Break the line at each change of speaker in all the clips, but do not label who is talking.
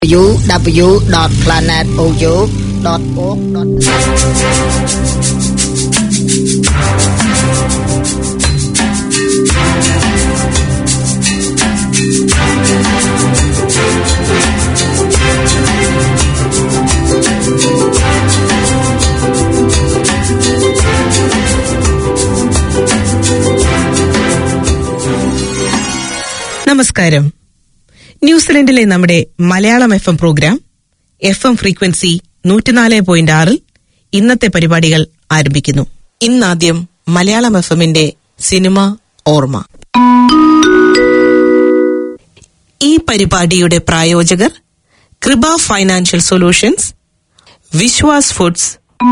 www.planetoyo.org.nz
നമസ്കാരം ന്യൂസിലൻഡിലെ നമ്മുടെ Malayalam F M program F M frequency നൂറ്റിനാല് പോയിന്റ് ആറിൽ ഇന്നത്തെ പരിപാടികൾ ആരംഭിക്കുന്നു ഇന്നാദ്യം മലയാളം എഫ് എമ്മിന്റെ സിനിമ ഓർമ്മ ഈ പരിപാടിയുടെ പ്രായോജകർ കൃപ ഫൈനാൻഷ്യൽ സൊല്യൂഷൻസ് വിശ്വാസ് ഫുഡ്സ്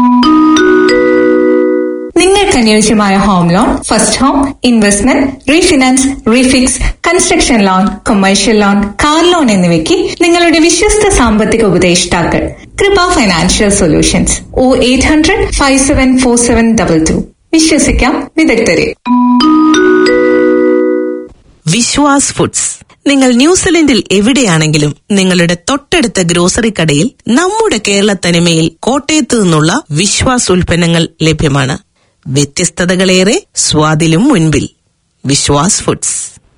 നിങ്ങൾക്ക് അനുയോജ്യമായ home loan first home investment refinance refix construction loan commercial loan car loan എന്നിവയ്ക്ക് നിങ്ങളുടെ വിശ്വസ്ത സാമ്പത്തിക ഉപദേഷ്ടാക്കൾ Kripa financial solutions O eight hundred five seven four seven double two വിശ്വസിക്കാം വിദഗ്ധരെ
വിശ്വാസ് ഫുഡ്സ് നിങ്ങൾ ന്യൂസിലൻഡിൽ എവിടെയാണെങ്കിലും നിങ്ങളുടെ തൊട്ടടുത്ത ഗ്രോസറി കടയിൽ നമ്മുടെ കേരള തനിമയിൽ കോട്ടയത്തു നിന്നുള്ള വിശ്വാസ് ഉൽപ്പന്നങ്ങൾ ലഭ്യമാണ് വ്യത്യസ്തതകളേറെ സ്വാദിലും മുൻപിൽ വിശ്വാസ് ഫുഡ്സ്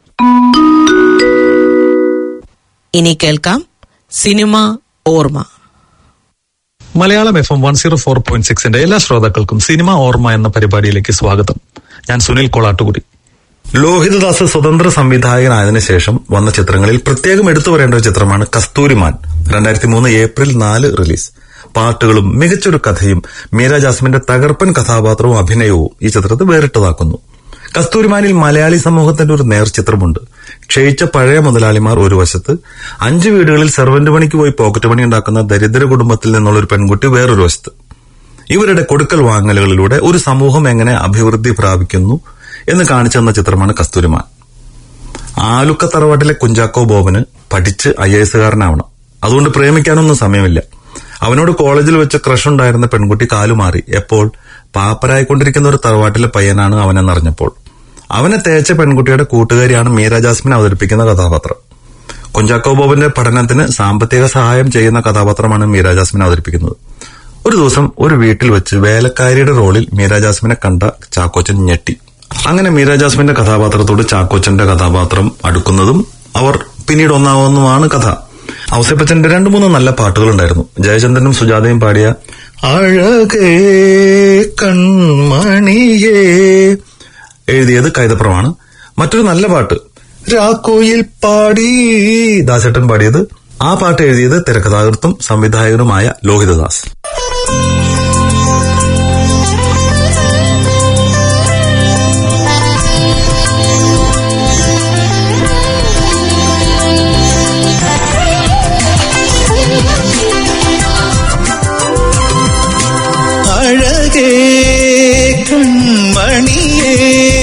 ഇനി കേൾക്കാം സിനിമ ഓർമ്മ
Malayalam F M one zero four point സിക്സിന്റെ എല്ലാ ശ്രോതാക്കൾക്കും സിനിമ ഓർമ്മ എന്ന പരിപാടിയിലേക്ക് സ്വാഗതം ഞാൻ സുനിൽ കൊളാട്ടുകുടി ലോഹിതദാസ് സ്വതന്ത്ര സംവിധായകനായതിനു ശേഷം വന്ന ചിത്രങ്ങളിൽ പ്രത്യേകം എടുത്തു പറയേണ്ട ഒരു ചിത്രമാണ് കസ്തൂരിമാൻ രണ്ടായിരത്തി മൂന്ന് ഏപ്രിൽ നാല് റിലീസ് പാട്ടുകളും മികച്ചൊരു കഥയും മീര ജാസ്മിന്റെ തകർപ്പൻ കഥാപാത്രവും അഭിനയവും ഈ ചിത്രത്തെ വേറിട്ടതാക്കുന്നു കസ്തൂരിമാനിൽ മലയാളി സമൂഹത്തിന്റെ ഒരു നേർചിത്രമുണ്ട് ക്ഷയിച്ച പഴയ മുതലാളിമാർ ഒരു വശത്ത് അഞ്ചു വീടുകളിൽ സെർവന്റ് പണിക്ക് പോയി പോക്കറ്റ് പണി ഉണ്ടാക്കുന്ന ദരിദ്ര കുടുംബത്തിൽ നിന്നുള്ള ഒരു പെൺകുട്ടി വേറൊരു വശത്ത് ഇവരുടെ കൊടുക്കൽ വാങ്ങലുകളിലൂടെ ഒരു സമൂഹം എങ്ങനെ അഭിവൃദ്ധി പ്രാപിക്കുന്നു എന്ന് കാണിച്ചു തന്ന ചിത്രമാണ് കസ്തൂരിമാൻ ആലുക്ക തറവാട്ടിലെ കുഞ്ചാക്കോ ബോബന് പഠിച്ച് ഐ എ എസുകാരനാവണം അതുകൊണ്ട് പ്രേമിക്കാനൊന്നും സമയമില്ല അവനോട് കോളേജിൽ വെച്ച ക്രഷ് ഉണ്ടായിരുന്ന പെൺകുട്ടി കാലുമാറി എപ്പോൾ പാപ്പരായിക്കൊണ്ടിരിക്കുന്ന ഒരു തറവാട്ടിലെ പയ്യനാണ് അവനെന്നറിഞ്ഞപ്പോൾ അവനെ തേച്ച പെൺകുട്ടിയുടെ കൂട്ടുകാരിയാണ് മീര ജാസ്മിൻ അവതരിപ്പിക്കുന്ന കഥാപാത്രം കുഞ്ചാക്കോ ബോബന്റെ പഠനത്തിന് സാമ്പത്തിക സഹായം ചെയ്യുന്ന കഥാപാത്രമാണ് മീര ജാസ്മിൻ അവതരിപ്പിക്കുന്നത് ഒരു ദിവസം ഒരു വീട്ടിൽ വെച്ച് വേലക്കാരിയുടെ റോളിൽ മീര ജാസ്മിനെ കണ്ട ചാക്കോച്ചൻ ഞെട്ടി അങ്ങനെ മീര ജാസ്മിന്റെ കഥാപാത്രത്തോട് ചാക്കോച്ചന്റെ കഥാപാത്രം അടുക്കുന്നതും അവർ പിന്നീട് ഒന്നാവുന്നതുമാണ് കഥ ഔസേപ്പച്ചന്റെ രണ്ടു മൂന്ന് നല്ല പാട്ടുകളുണ്ടായിരുന്നു ജയചന്ദ്രനും സുജാതയും പാടിയ അഴകേ കൺമണിയേ എഴുതിയത് കൈതപ്രമാണ് മറ്റൊരു നല്ല പാട്ട് രാക്കോയിൽ പാടി ദാസേട്ടൻ പാടിയത് ആ പാട്ട് എഴുതിയത് തിരക്കഥാകൃത്തും സംവിധായകനുമായ ലോഹിതദാസ്
അഴകേ കൺമണിയേ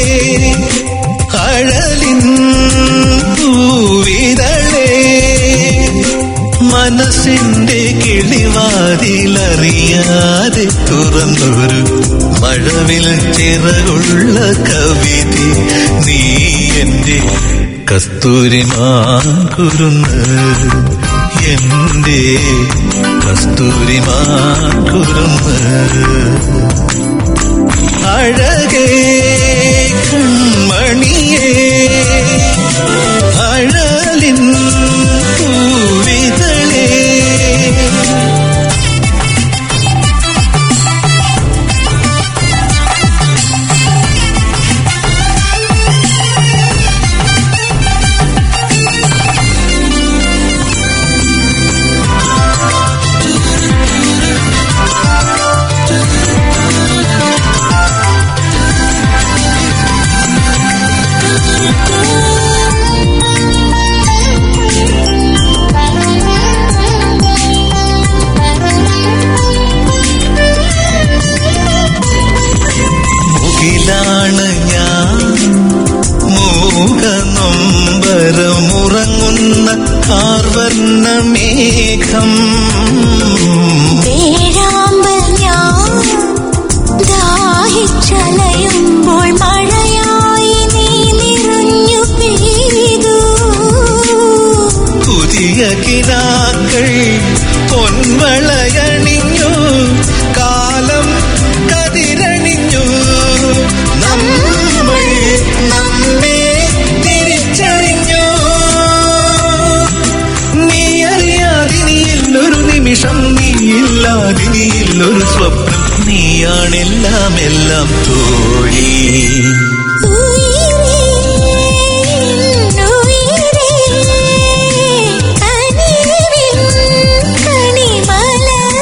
അഴലിൻ പൂവിതളേ മനസ്സിന്റെ കിളിവാതിലറിയാതെ തുറന്നൊരു മഴവിൽ ചിറകുള്ള കവിത നീ എന്റെ കസ്തൂരിമാകുരുന്ന് എന്റെ കസ്തൂരിമാകുരുന്ന് അഴകേ കൺമണിയേ അഴലിൻ പൂവിതളേ മുകിലാണ് ഞാൻ മൂകനൊമ്പരമുറങ്ങുന്ന കാർവർണ്ണ മേഘം
വേഴാമ്പൽ ഞാൻ ദാഹിച്ചലയുമ്പോൾ മഴയായി നീ നിറഞ്ഞു പെയ്തു
പുതിയ കിനാക്കൾ പൊൻവളയണിഞ്ഞു കാലം കതിരണിഞ്ഞു നമ്മൾ നമ്മെ തിരിച്ചറിഞ്ഞു നീ അറിയാതിനിയില്ലൊരു നിമിഷം നീയില്ലാതിനിയില്ലൊരു സ്വപ്നം നീയാണെല്ലാം എല്ലാം തോഴി
ഉയിരേ ഉയിരേ കനിവിൻ കണിമലരേ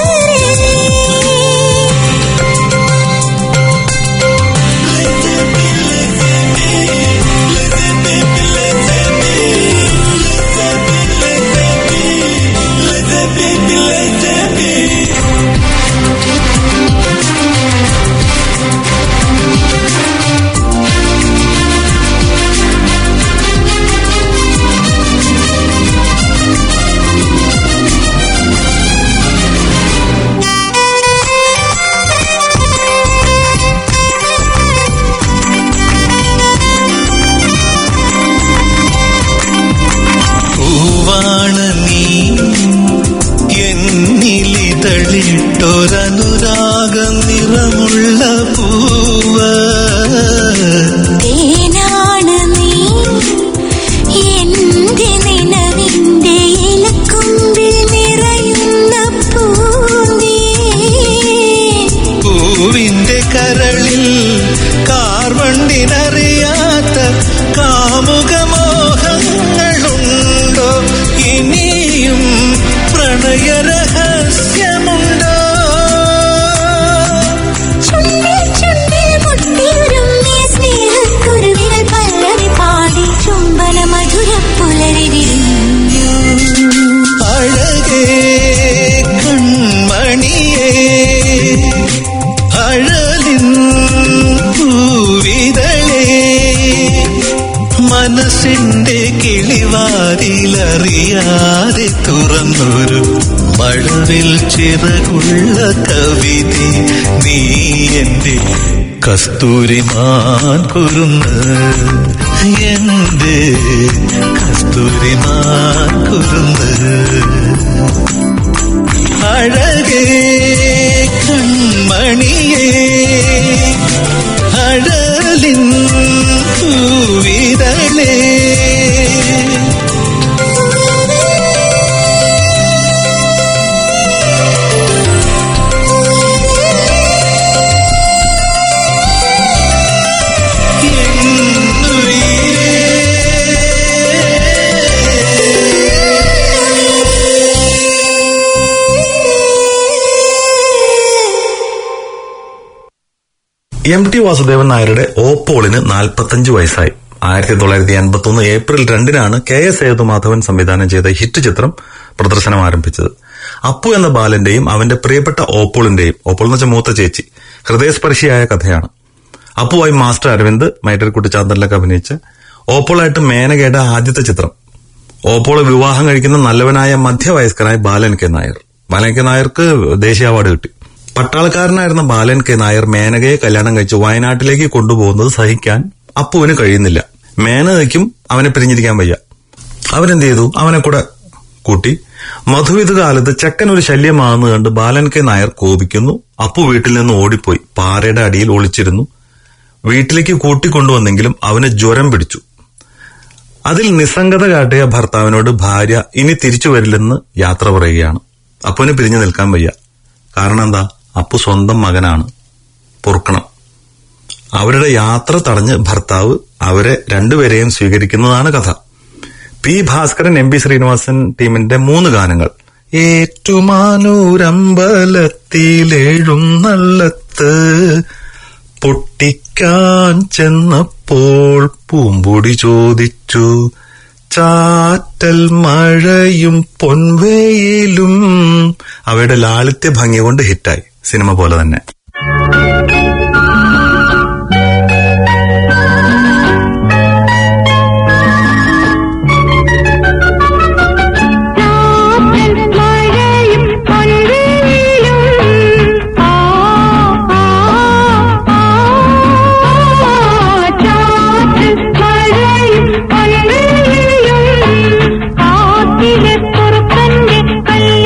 പൂവാണ് നീ എന്നിലിതളിട്ടൊരനുരാഗം നിറമുള്ള പൂവ്
തേനാണ് നീ എന്റെ നിലവിന്റെ ഇലക്കൊമ്പിൽ നിറയുന്ന പൂന്തേ
പൂവിന്റെ കരളിൽ കാർവണ്ടിനറിയാത്ത കാമുകമോഹങ്ങളുണ്ടോ ഇനിയും പ്രണയരഹസ്യമുണ്ടോ
ചുണ്ടിൽ ചുണ്ടിൽ മുട്ടിയുരുമ്മിയ സ്നേഹക്കുരുവികൾ പല്ലവി പാടി ചുംബന മധുര പുലരി വിരിഞ്ഞു
അഴകേ കൺമണിയേ അഴലിൻ പൂവിതളേ മനസ്സിന്റെ കിളിവാതിലറിയാതെ തുറന്നൊരു മഴവിൽ ചിറകുള്ള കവിത നീ എന്റെ കസ്തൂരിമാൻ കുരുന്ന് എന്റെ കസ്തൂരിമാൻ കുരുന്ന് അഴകേ കൺമണിയേ അഴലിൻ പൂവിതളേ
എം ടി വാസുദേവൻ നായരുടെ ഓപ്പോളിന് നാൽപ്പത്തഞ്ച് വയസ്സായി ആയിരത്തി തൊള്ളായിരത്തി എൺപത്തി ഒന്ന് ഏപ്രിൽ രണ്ടിനാണ് കെ എസ് സേതുമാധവൻ സംവിധാനം ചെയ്ത ഹിറ്റ് ചിത്രം പ്രദർശനം ആരംഭിച്ചത് അപ്പു എന്ന ബാലന്റെയും അവന്റെ പ്രിയപ്പെട്ട ഓപ്പോളിന്റെയും ഓപ്പോൾ എന്ന് വെച്ചാൽ മൂത്ത ചേച്ചി ഹൃദയസ്പർശിയായ കഥയാണ് അപ്പുവായി മാസ്റ്റർ അരവിന്ദ് മൈറ്റർ കുട്ടിച്ചാന്തലിലൊക്കെ അഭിനയിച്ച് ഓപ്പോളായിട്ട് മേനകയുടെ ആദ്യത്തെ ചിത്രം ഓപ്പോള് വിവാഹം കഴിക്കുന്ന നല്ലവനായ മധ്യവയസ്കനായ ബാലൻ കെ നായർ ബാലൻ കെ നായർക്ക് ദേശീയ അവാർഡ് കിട്ടി പട്ടാളക്കാരനായിരുന്ന ബാലൻ കെ നായർ മേനകയെ കല്യാണം കഴിച്ച് വയനാട്ടിലേക്ക് കൊണ്ടുപോകുന്നത് സഹിക്കാൻ അപ്പുവിന് കഴിയുന്നില്ല മേനകയ്ക്കും അവനെ പിരിഞ്ഞിരിക്കാൻ വയ്യ അവനെന്ത് ചെയ്തു അവനെ കൂടെ കൂട്ടി മധുവിധ കാലത്ത് ചെക്കൻ ഒരു ശല്യമാണെന്ന് കണ്ട് ബാലൻ കെ നായർ കോപിക്കുന്നു അപ്പു വീട്ടിൽ നിന്ന് ഓടിപ്പോയി പാറയുടെ അടിയിൽ ഒളിച്ചിരുന്നു വീട്ടിലേക്ക് കൂട്ടിക്കൊണ്ടുവന്നെങ്കിലും അവന് ജ്വരം പിടിച്ചു അതിൽ നിസ്സംഗത കാട്ടിയ ഭർത്താവിനോട് ഭാര്യ ഇനി തിരിച്ചു വരില്ലെന്ന് യാത്ര പറയുകയാണ് അപ്പുവിന് പിരിഞ്ഞു നിൽക്കാൻ വയ്യ കാരണം എന്താ അപ്പു സ്വന്തം മകനാണ് പൊറുക്കണം അവരുടെ യാത്ര തടഞ്ഞ് ഭർത്താവ് അവരെ രണ്ടുപേരെയും സ്വീകരിക്കുന്നതാണ് കഥ P Bhaskaran M P Sreenivasan ടീമിന്റെ മൂന്ന് ഗാനങ്ങൾ ഏറ്റുമാനൂരമ്പലത്തിലെഴുന്നള്ളത്ത് പൊട്ടിക്കാൻ ചെന്നപ്പോൾ പൂമ്പൊടി ചോദിച്ചു ചാറ്റൽ മഴയും പൊൻവേയിലും അവയുടെ ലാളിത്യ ഭംഗി കൊണ്ട് ഹിറ്റായി സിനിമ പോലെ തന്നെ
മഴയും പൊൻവേലും ആ ആ ആ ചാറ്റൽ മഴയും പൊൻവേലും കാറ്റിലെ കുറുക്കന്റെ കല്യാണ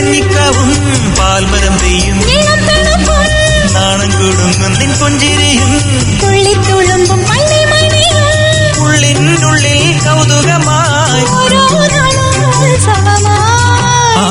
കഞ്ഞിക്കാവും പാൽമരം പെയ്യും
നീളം തണുപ്പും
നാണം കൊടുങ്ങും നിൻ പുഞ്ചിരിയും
തുള്ളിത്തുളുമ്പും പള്ളി മണിയും
ഉള്ളിനുള്ളിൽ കൗതുകമായി
ഓരോ നാളും ഉത്സവമായി
ആ,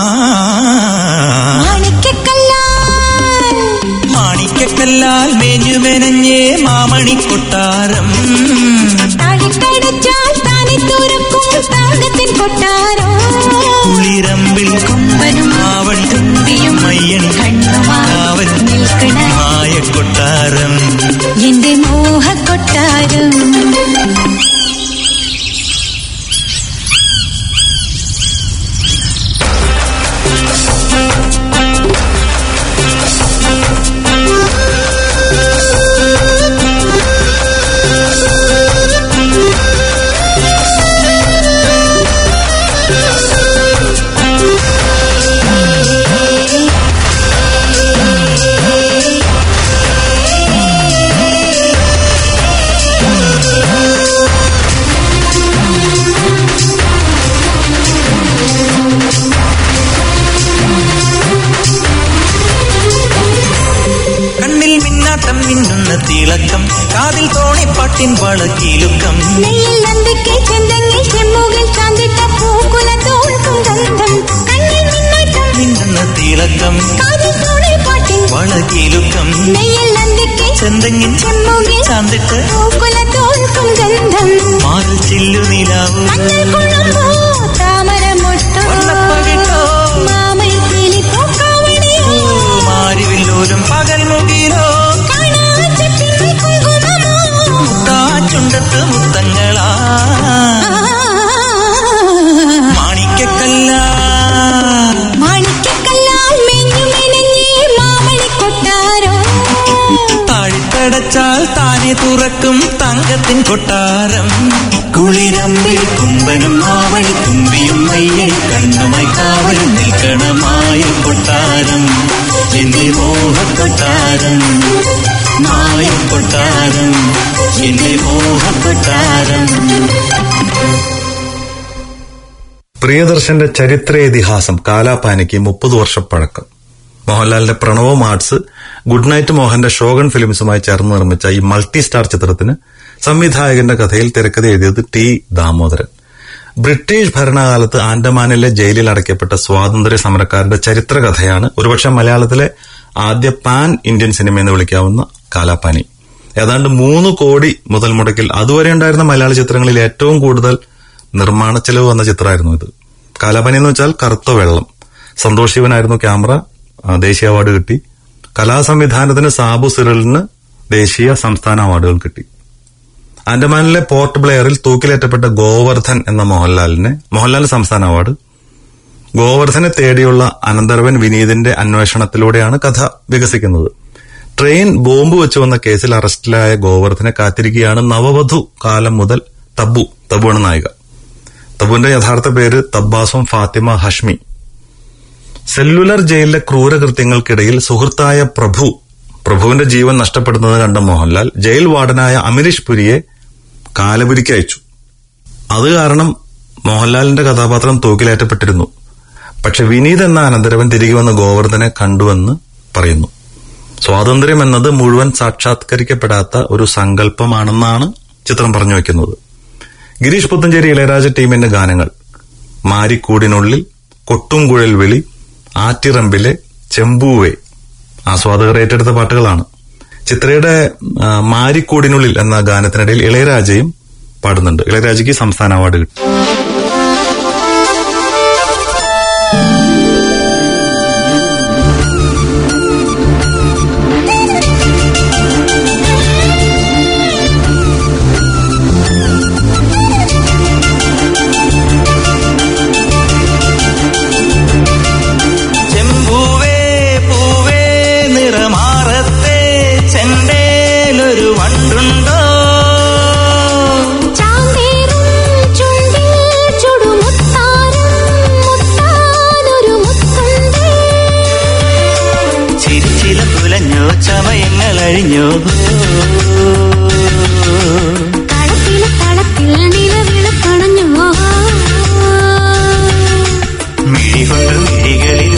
മാണിക്യക്കല്ലാൽ
മാണിക്കക്കല്ലാൽ മേഞ്ഞു മെനഞ്ഞേ മാമണി കൊട്ടാരം
താഴിക്കടച്ചാൽ താനെ തുറക്കും താങ്കത്തിൻ കൊട്ടാരം
കുളിരമ്പിൽ
കൊമ്പനും
ആവണി
തുമ്പിയും
മയ്യണി
കണ്ണുമായി
കാവൽ
നിൽക്കണ
മായ കൊട്ടാരം
എന്റെ മോഹക്കൊട്ടാരം
കണ്ണിൽ മിന്നാട്ടം മിന്നുന്ന തിളക്കം കാതിൽ തോണിപ്പാട്ടിൻ വളക്കിലുക്കം
നെയ്യിൽ നന്ദിക്ക് ചെന്തങ്ങിൽ ചെമ്മുകിൽ ചാന്തിട്ട പൂക്കുല തോൽക്കും ഗന്ധം കണ്ണിൽ മിന്നാട്ടം
മിന്നുന്ന തിളക്കം
കാതിൽ തോണി പാട്ടിൻ
വളക്കിലുക്കം
നെയ്യിൽ നന്ദിക്ക്
ചെന്തെങ്ങിൻ
ചെമ്മുകിൽ
ചാന്തിട്ട്
പൂക്കുല തോൽക്കും ഗന്ധം
മാറിൽ ചില്ലു നിലാവും
മഞ്ഞൾ കുഴമ്പോ താമര മുട്ടോ
വണ്ണപ്പകിട്ടോ
മാമൈ കിളി പൂക്കാവണിയോ
മാരിവില്ലോലും പകൽ മുകിലോ
കാണാച്ചട്ടിൽ കുങ്കുമമോ
ചുണ്ടത്ത് മുത്തങ്ങളാ മാണിക്കക്കല്ല
മാണിക്യക്കല്ലാൽ മെഞ്ഞു മെനഞ്ഞേ മാമണി കൊട്ടാരോ
താഴ്ത്തടച്ചാൽ താനെ തുറക്കും തങ്കത്തിൻ കൊട്ടാരം കുളിരമ്പിൽ കുമ്പനും ആവണി തുമ്പിയും മയ്യൽ കണ്ണുമായി കാവൽ നിൽക്കണമായ കൊട്ടാരം എന്റെ മോഹക്കൊട്ടാരം മായ കൊട്ടാരം എന്റെ മോഹക്കൊട്ടാരം
പ്രിയദർശന്റെ ചരിത്ര ഇതിഹാസം കാലാപാനിക്ക് മുപ്പത് വർഷം പഴക്കം മോഹൻലാലിന്റെ പ്രണവം ആർട്സ് ഗുഡ് നൈറ്റ് മോഹന്റെ ഷോഗൺ ഫിലിംസുമായി ചേർന്ന് നിർമ്മിച്ച ഈ മൾട്ടി സ്റ്റാർ ചിത്രത്തിന് സംവിധായകന്റെ കഥയിൽ തിരക്കഥ എഴുതിയത് ടി ദാമോദരൻ ബ്രിട്ടീഷ് ഭരണകാലത്ത് ആൻഡമാനിലെ ജയിലിൽ അടയ്ക്കപ്പെട്ട സ്വാതന്ത്ര്യ സമരക്കാരുടെ ചരിത്ര കഥയാണ് ഒരുപക്ഷെ മലയാളത്തിലെ ആദ്യ പാൻ ഇന്ത്യൻ സിനിമ എന്ന് വിളിക്കാവുന്ന കാലാപാനി ഏതാണ്ട് മൂന്ന് കോടി മുതൽ മുടക്കിൽ അതുവരെ ഉണ്ടായിരുന്ന മലയാള ചിത്രങ്ങളിൽ ഏറ്റവും കൂടുതൽ നിർമ്മാണ ചെലവ് വന്ന ചിത്രമായിരുന്നു ഇത് കാലാപാനി എന്ന് വെച്ചാൽ കറുത്ത വെള്ളം സന്തോഷ് ശിവനായിരുന്നു ക്യാമറ ആ, ദേശീയ അവാർഡ് കിട്ടി കലാസംവിധാനത്തിന് സാബു സിറലിന് ദേശീയ സംസ്ഥാന അവാർഡുകൾ കിട്ടി ആൻഡമാനിലെ പോർട്ട് ബ്ലെയറിൽ തൂക്കിലേറ്റപ്പെട്ട ഗോവർദ്ധൻ എന്ന മോഹൻലാലിന് മോഹൻലാൽ സംസ്ഥാന അവാർഡ് ഗോവർദ്ധനെ തേടിയുള്ള അനന്തരവൻ വിനീതിന്റെ അന്വേഷണത്തിലൂടെയാണ് കഥ വികസിക്കുന്നത് ട്രെയിൻ ബോംബ് വെച്ച് വന്ന കേസിൽ അറസ്റ്റിലായ ഗോവർദ്ധനെ കാത്തിരിക്കുകയാണ് നവവധു കാലം മുതൽ തബു തബുവാണ് നായിക തബുവിന്റെ യഥാർത്ഥ പേര് തബ്ബാസും ഫാത്തിമ ഹഷ്മി സെല്ലുലർ ജയിലിലെ ക്രൂരകൃത്യങ്ങൾക്കിടയിൽ സുഹൃത്തായ പ്രഭു പ്രഭുവിന്റെ ജീവൻ നഷ്ടപ്പെടുന്നത് കണ്ട മോഹൻലാൽ ജയിൽ വാർഡനായ അമരീഷ് പുരിയെ കാലപുരിക്ക് അയച്ചു അത് കാരണം മോഹൻലാലിന്റെ കഥാപാത്രം തൂക്കിലേറ്റപ്പെട്ടിരുന്നു പക്ഷെ വിനീത് എന്ന അനന്തരവൻ തിരികെ വന്ന് ഗോവർദ്ധനെ കണ്ടുവെന്ന് പറയുന്നു സ്വാതന്ത്ര്യം എന്നത് മുഴുവൻ സാക്ഷാത്കരിക്കപ്പെടാത്ത ഒരു സങ്കല്പമാണെന്നാണ് ചിത്രം പറഞ്ഞു വെക്കുന്നത് ഗിരീഷ് പുത്തഞ്ചേരി ഇളയരാജ ടീമിന്റെ ഗാനങ്ങൾ മാരിക്കൂടിനുള്ളിൽ കൊട്ടുംകുഴൽ വിളി ആറ്റിറമ്പിലെ ചെമ്പൂവേ ആസ്വാദകർ ഏറ്റെടുത്ത പാട്ടുകളാണ് ചിത്രയുടെ ആ, മാരിക്കൂടിനുള്ളിൽ എന്ന ഗാനത്തിനിടയിൽ ഇളയരാജയും പാടുന്നുണ്ട് ഇളയരാജയ്ക്ക് സംസ്ഥാന അവാർഡ് കിട്ടി
ചെമ്പൂവേ പൂവേ നിറമാറത്തെ ചെണ്ടേലൊരു വണ്ടുണ്ടോ
ചാന്തേറും ചുണ്ടിൽ ചുടുമുത്താരം മുത്താനൊരു മുത്തുണ്ടേ
ചിരിച്ചില തുലഞ്ഞോ ചമയങ്ങൾ അഴിഞ്ഞോ
കളത്തിലെ കളത്തിൽ നിലവിള പണഞ്ഞു
മിഴികൊണ്ട് മിഴികളിൽ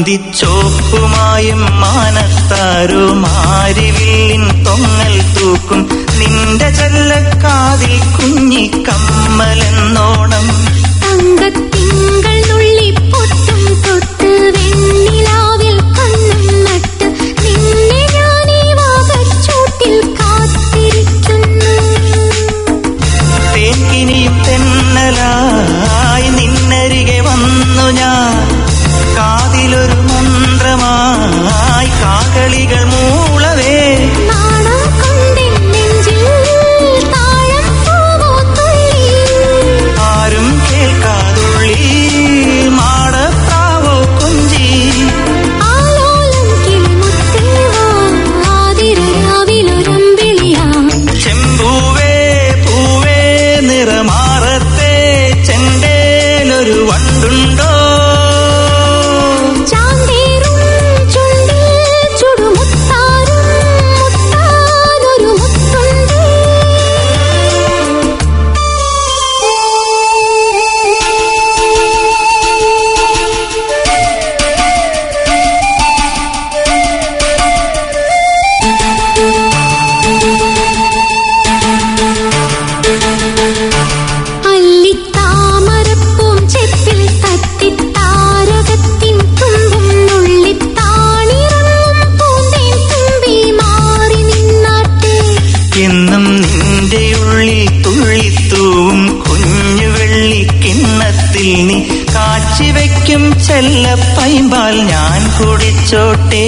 അന്തിച്ചോപ്പുമായും മാനത്താരോ മാരിവില്ലിൻ തൊങ്ങൽ തൂക്കും നിന്റെ ചെല്ലക്കാതിൽ കുഞ്ഞി കമ്മലെന്നോണം
തങ്കത്തിങ്കൾ നുള്ളിപ്പൊട്ടും തൊട്ട് വെണ്ണിലാവിൽ കണ്ണും നട്ട് നിന്നെ ഞാനീ വാകച്ചൂട്ടിൽ കാത്തിരിക്കുന്നു
തേക്കിനിയും തെന്നലായി നിന്നരികെ വന്നു ഞാൻ കാതിലൊരു മന്ത്രമായി കാകളികൾ മൂളവേ
നാണം കൊണ്ടെൻ നെഞ്ചിൽ താഴം പൂവോ തുള്ളി
ആരും കേൾക്കാതുള്ളി മാടപ്രാവോ കുഞ്ചി
ആലോലം കിളിമുത്തേവാ ആതിരരാവിലൊരമ്പിളിയാ
ചെമ്പൂവേ പൂവേ നിറമാറത്തെ ചെണ്ടേലൊരു വണ്ടുണ്ടോ
ചാന്തേറും ചുണ്ടിൽ ചുടുമുത്താരും മുത്താനൊരു മുത്തുണ്ട് അല്ലിത്താമരപ്പൂം ചെപ്പിൽ തത്തിത്താരകത്തിൻ തുമ്പും നുള്ളിത്താണിറങ്ങും പൂന്തേൻ തുമ്പി മാറി നിന്നാട്ടെ
എന്നും നിന്റെ ഉള്ളിൽ തുള്ളിത്തൂവും കുഞ്ഞു വെള്ളി കിണ്ണത്തിൽ നീ കാച്ചിവെക്കും ചെല്ല പൈമ്പാൽ ഞാൻ കുടിച്ചോട്ടെ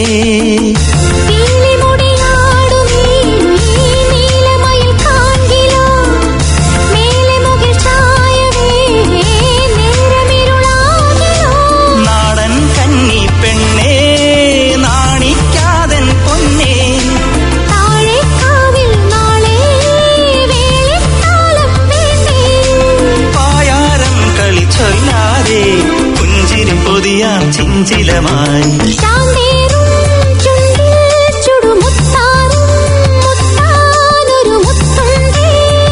പീലിമുടിയാടുമീ നീലമയിൽ കാൺകിലോ മേലെ മുകിൽ ചായവേ നേരമിരുളാകിലോ
നാടൻ കന്നി പെണ്ണേ നാണിക്കാതൻ പൊന്നേ
താഴെ കാവിൽ നാളെ വേളിത്താളം വേണ്ടേ
പായാരം കളി ചൊല്ലാതെ പുഞ്ചിരി പൊതിയാം ചിഞ്ചിലമായി
ചാന്തേറും ചുണ്ടിൽ ചുടുമുത്താരും മുത്താനൊരു മുത്തുണ്ടേ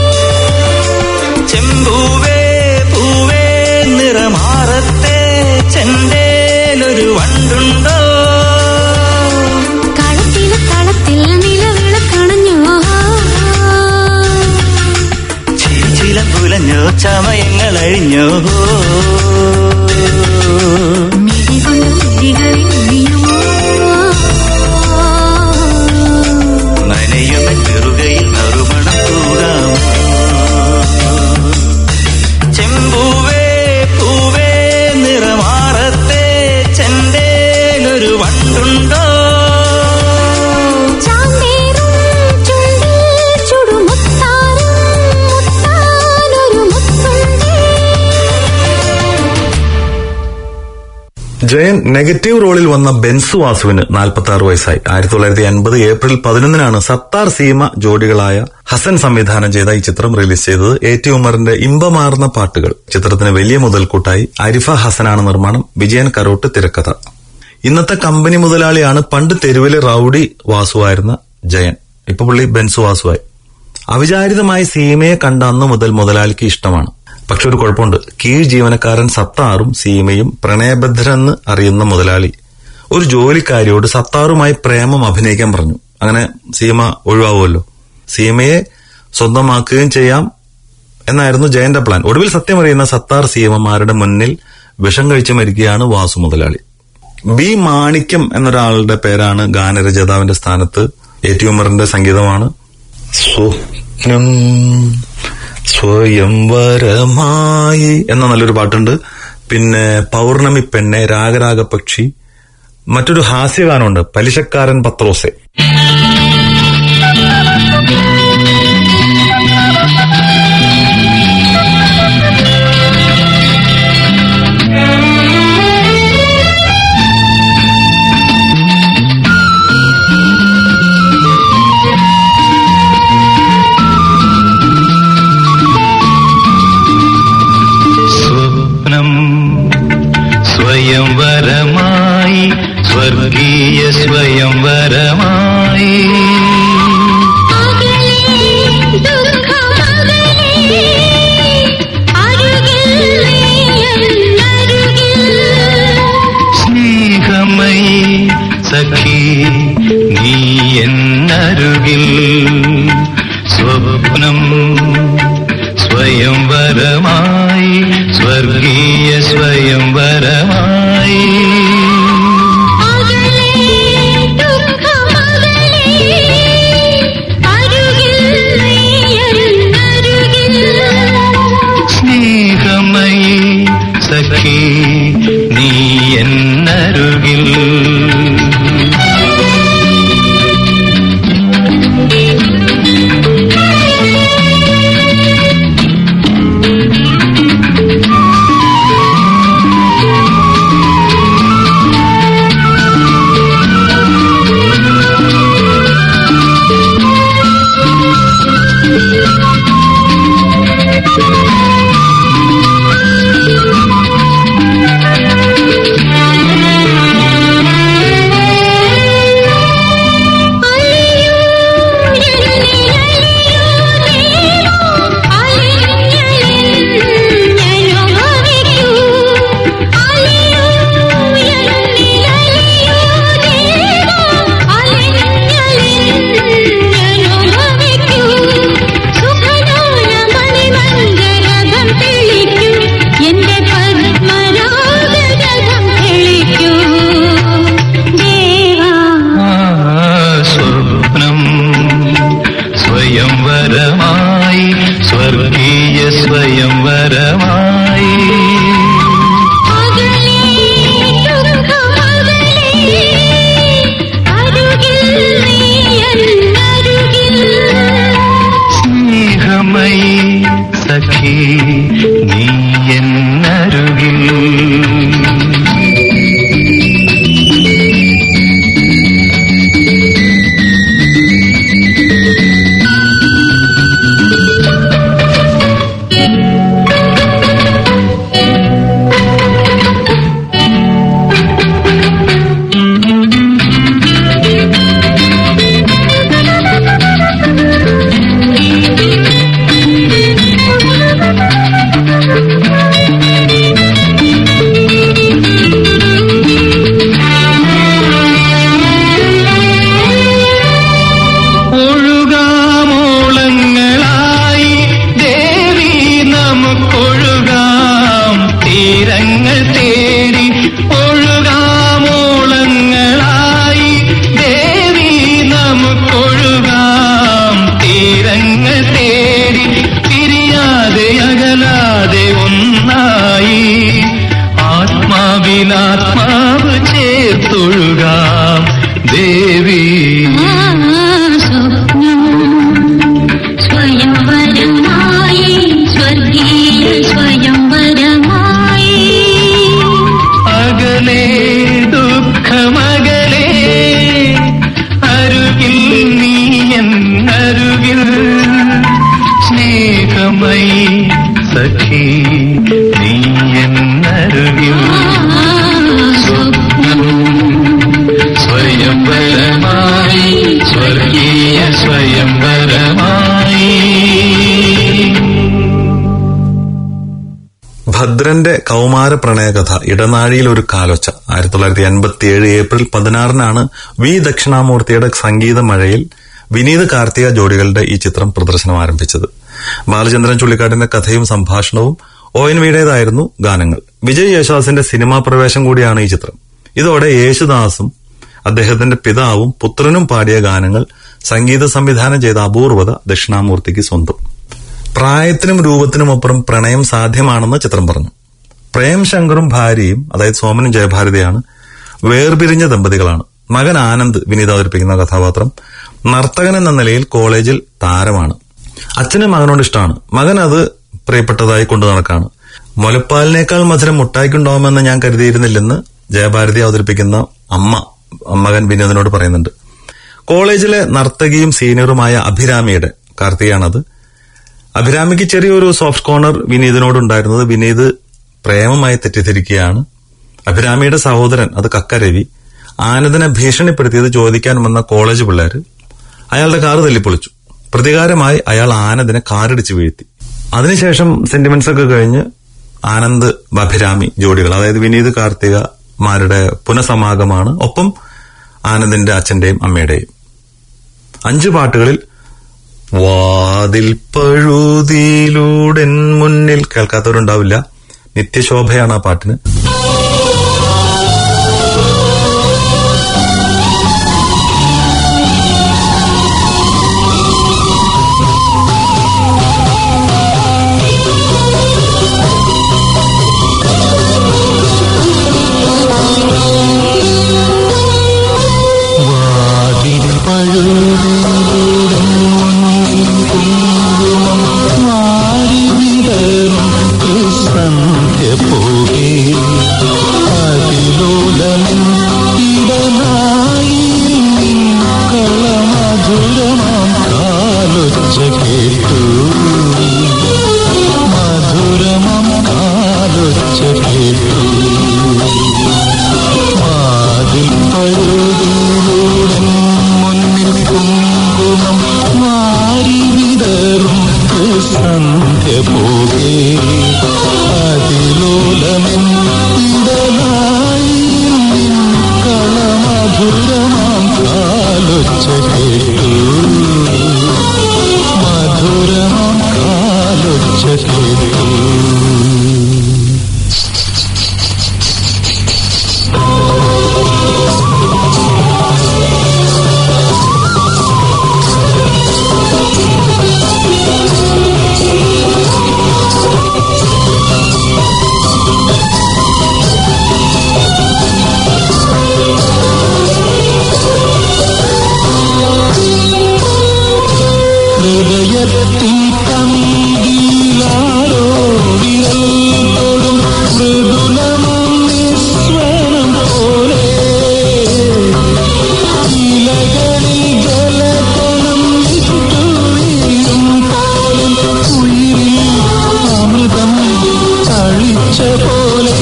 ചെമ്പൂവേ പൂവേ നിറമാറത്തെ ചെണ്ടേലൊരു വണ്ടുണ്ടോ
കളത്തിലെ കളത്തിൽ നിലവിളക്കണഞ്ഞോ
ചില പുലഞ്ഞോ ചമയങ്ങൾ അഴിഞ്ഞോ
മിഴികൊണ്ട് മിഴികളിൽ വീഴുമോ
നനയുന്ന ചെറുകയിൽ നറുമണം തൂകാമോ ചെമ്പൂവേ പൂവേ നിറമാറത്തെ ചെണ്ടേലൊരു വണ്ടുണ്ടോ
ചാന്തേറും ചുണ്ടിൽ ചുടുമുത്താരും മുത്താനൊരു മുത്തുണ്ടേ
ജയൻ നെഗറ്റീവ് റോളിൽ വന്ന ബെൻസു വാസുവിന് നാൽപ്പത്തി ആറ് വയസ്സായി ആയിരത്തി തൊള്ളായിരത്തി അൻപത് ഏപ്രിൽ പതിനൊന്നിനാണ് സത്താർ സീമ ജോഡികളായ ഹസൻ സംവിധാനം ചെയ്ത ഈ ചിത്രം റിലീസ് ചെയ്തത് എ ടി ഉമറിന്റെ ഇമ്പമാർന്ന പാട്ടുകൾ ചിത്രത്തിന് വലിയ മുതൽക്കൂട്ടായി അരിഫ ഹസനാണ് നിർമ്മാണം വിജയൻ കരോട്ട് തിരക്കഥ ഇന്നത്തെ കമ്പനി മുതലാളിയാണ് പണ്ട് തെരുവിലെ റൌഡി വാസുവായിരുന്ന ജയൻ ഇപ്പൊ പുള്ളി ബെൻസു വാസുവായി അവിചാരിതമായി സീമയെ കണ്ട അന്നു മുതൽ മുതലാളിക്ക് ഇഷ്ടമാണ് പക്ഷെ ഒരു കുഴപ്പമുണ്ട് കീഴ് ജീവനക്കാരൻ സത്താറും സീമയും പ്രണയബദ്ധരെന്ന് അറിയുന്ന മുതലാളി ഒരു ജോലിക്കാരിയോട് സത്താറുമായി പ്രേമം അഭിനയിക്കാൻ പറഞ്ഞു അങ്ങനെ സീമ ഒഴിവാവുമല്ലോ സീമയെ സ്വന്തമാക്കുകയും ചെയ്യാം എന്നായിരുന്നു ജയന്റെ പ്ലാൻ ഒടുവിൽ സത്യമറിയുന്ന സത്താർ സീമമാരുടെ മുന്നിൽ വിഷം കഴിച്ച് മരിക്കുകയാണ് വാസു മുതലാളി ബി മാണിക്യം എന്നൊരാളുടെ പേരാണ് ഗാനരചയിതാവിന്റെ സ്ഥാനത്ത് എ ടി ഉമറിന്റെ സംഗീതമാണ് സ്വപ്നം സ്വയംവരമായി എന്ന നല്ലൊരു പാട്ടുണ്ട് പിന്നെ പൗർണമി പെണ്ണെ രാഗരാഗ പക്ഷി മറ്റൊരു ഹാസ്യഗാനമുണ്ട് പലിശക്കാരൻ പത്രോസെ
സ്വപ്നം സ്വയംവരമായി സ്വർഗീയ സ്വയംവരമായി സ്വയംവരമായി സ്വർഗീയ സ്വയംവരമായി
അകലേ ദുഃഖമകലേ അരുകിൽ നീയരുകിൽ
സ്നേഹമയി സഖി നീ എന്നരുകിൽ
അലിയൂ അലിയൂ അലിയൂ അലിയൂ എന്റെ പത്മരാഗരഥം തെളിക്കൂ ദേവാ
ആ സ്വപ്നം സ്വയംവരമായി സ്വർഗീയ സ്വയംവരമായി
അകലേ ദുഃഖമകലേ അരുകിൽ നീയരുകിൽ
സ്നേഹമയി സഖി നീ എന്നരുകിൽ ഒഴുകാമോളങ്ങളായി ദേവി നമുക്കൊഴുകാം തീരങ്ങൾ തേടി ഒഴുകാമോളങ്ങളായി ദേവി നമുക്കൊഴുകാം തീരങ്ങൾ തേടി പിരിയാതെ അകലാതെ ഒന്നായി ആത്മാവിലാത്മാവ് ചേർത്തൊഴുകാം ദേവി
സ്വപ്നം സ്വയംവരമായി സ്വർഗീയ സ്വയംവരമായി
അകലേ ദുഃഖമകലേ അരുകിൽ നീ എന്നരുകിൽ സ്നേഹമയി സഖി നീ എന്നരുകിൽ സ്വപ്നം സ്വയംവരമായി സ്വർഗീയ സ്വയംവരമായി
ഭദ്രന്റെ കൗമാര പ്രണയകഥ ഇടനാഴിയിൽ ഒരു കാലൊച്ച ആയിരത്തി തൊള്ളായിരത്തി എൺപത്തി ഏഴ് ഏപ്രിൽ പതിനാറിനാണ് വി ദക്ഷിണാമൂർത്തിയുടെ സംഗീത മഴയിൽ വിനീത് കാർത്തിക ജോഡികളുടെ ഈ ചിത്രം പ്രദർശനം ആരംഭിച്ചത് ബാലചന്ദ്രൻ ചുള്ളിക്കാടിന്റെ കഥയും സംഭാഷണവും ഒ എൻ വിയുടേതായിരുന്നു ഗാനങ്ങൾ വിജയ് യേശുദാസിന്റെ സിനിമാ പ്രവേശം കൂടിയാണ് ഈ ചിത്രം ഇതോടെ യേശുദാസും അദ്ദേഹത്തിന്റെ പിതാവും പുത്രനും പാടിയ ഗാനങ്ങൾ സംഗീത സംവിധാനം ചെയ്ത അപൂർവത ദക്ഷിണാമൂർത്തിക്ക് സ്വന്തം പ്രായത്തിനും രൂപത്തിനുമപ്പുറം പ്രണയം സാധ്യമാണെന്ന് ചിത്രം പറഞ്ഞു പ്രേം ശങ്കറും ഭാര്യയും അതായത് സോമനും ജയഭാരതിയാണ് വേർപിരിഞ്ഞ ദമ്പതികളാണ് മകൻ ആനന്ദ് വിനീത് അവതരിപ്പിക്കുന്ന കഥാപാത്രം നർത്തകൻ എന്ന നിലയിൽ കോളേജിൽ താരമാണ് അച്ഛനും മകനോട് ഇഷ്ടമാണ് മകൻ അത് പ്രിയപ്പെട്ടതായി കൊണ്ടു നടക്കാണ് മുലപ്പാലിനേക്കാൾ മധുരം മുട്ടായിക്കുണ്ടാവുമെന്ന് ഞാൻ കരുതിയിരുന്നില്ലെന്ന് ജയഭാരതി അവതരിപ്പിക്കുന്ന അമ്മ മകൻ വിനോദിനോട് പറയുന്നുണ്ട് കോളേജിലെ നർത്തകിയും സീനിയറുമായ അഭിരാമിയുടെ കാർത്തികയാണത് അഭിരാമിക്ക് ചെറിയൊരു സോഫ്റ്റ് കോർണർ വിനീതിനോടുണ്ടായിരുന്നത് വിനീത് പ്രേമമായി തെറ്റിദ്ധരിക്കുകയാണ് അഭിരാമിയുടെ സഹോദരൻ അത് കക്കരവി ആനന്ദിനെ ഭീഷണിപ്പെടുത്തിയത് ചോദിക്കാൻ വന്ന കോളേജ് പിള്ളേർ അയാളുടെ കാറ് തല്ലിപ്പൊളിച്ചു പ്രതികാരമായി അയാൾ ആനന്ദിനെ കാറിടിച്ച് വീഴ്ത്തി അതിനുശേഷം സെന്റിമെന്റ്സ് ഒക്കെ കഴിഞ്ഞ് ആനന്ദ് അഭിരാമി ജോഡികൾ അതായത് വിനീത് കാർത്തികമാരുടെ പുനഃസമാഗമാണ് ഒപ്പം ആനന്ദിന്റെ അച്ഛന്റെയും അമ്മയുടെയും അഞ്ച് പാട്ടുകളിൽ വാതിൽ പഴുതിയിലൂടെ മുന്നിൽ കേൾക്കാത്തവരുണ്ടാവില്ല നിത്യശോഭയാണ് ആ പാട്ടിന്
വാതിൽ പഴുതിലൂടെ മുന്നിൽ കുങ്കുമം മാറി വിടരും സന്ധ്യ പോകെ അതിലോലമിൻ ഇടനായി കളമധുരമാം കാലൊച്ച കേട്ടു മധുരമാം കാലൊച്ച കേട്ടു വാതിൽ പഴുതിലൂടെ മുന്നിൽ കുങ്കുമം മാറി വിടരും സന്ധ്യ പോകെ അതിലോലമെൻ ഇടനായി കളമധുരമാം കാലൊച്ച കേട്ടു മധുരമാം കാലൊച്ച കേട്ടു ഹൃദയത്തിൽ കമ്പീലാരോ വിരൽ തൊടും മൃദുലമാം നിസ്വനം പോലെ ഇലകളിൽ ജലകണം വിട്ടുവീഴും പോലും ഉയിരിൽ അമൃതം തളിച്ച പോലെ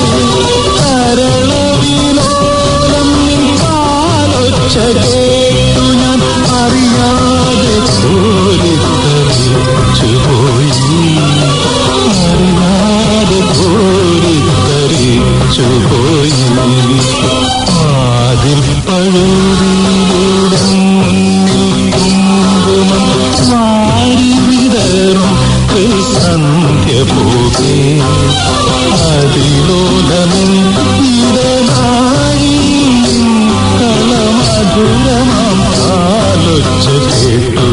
കരളവിലോലം നിൻ കാലൊച്ച കേട്ടു ഞാൻ അറിയാതെ കോരിത്തരിച്ചു പോയി അറിയാതെ കോരിത്തരിച്ചു പോയി ആദിൽ പഴുതിലൂടെ മുന്നിൽ കുങ്കുമം മാറി വിതറും സന്ധ്യ പോകെ അതിലോലമിൻ ഇടനായി കളമധുരമാം കാലൊച്ച കേട്ടു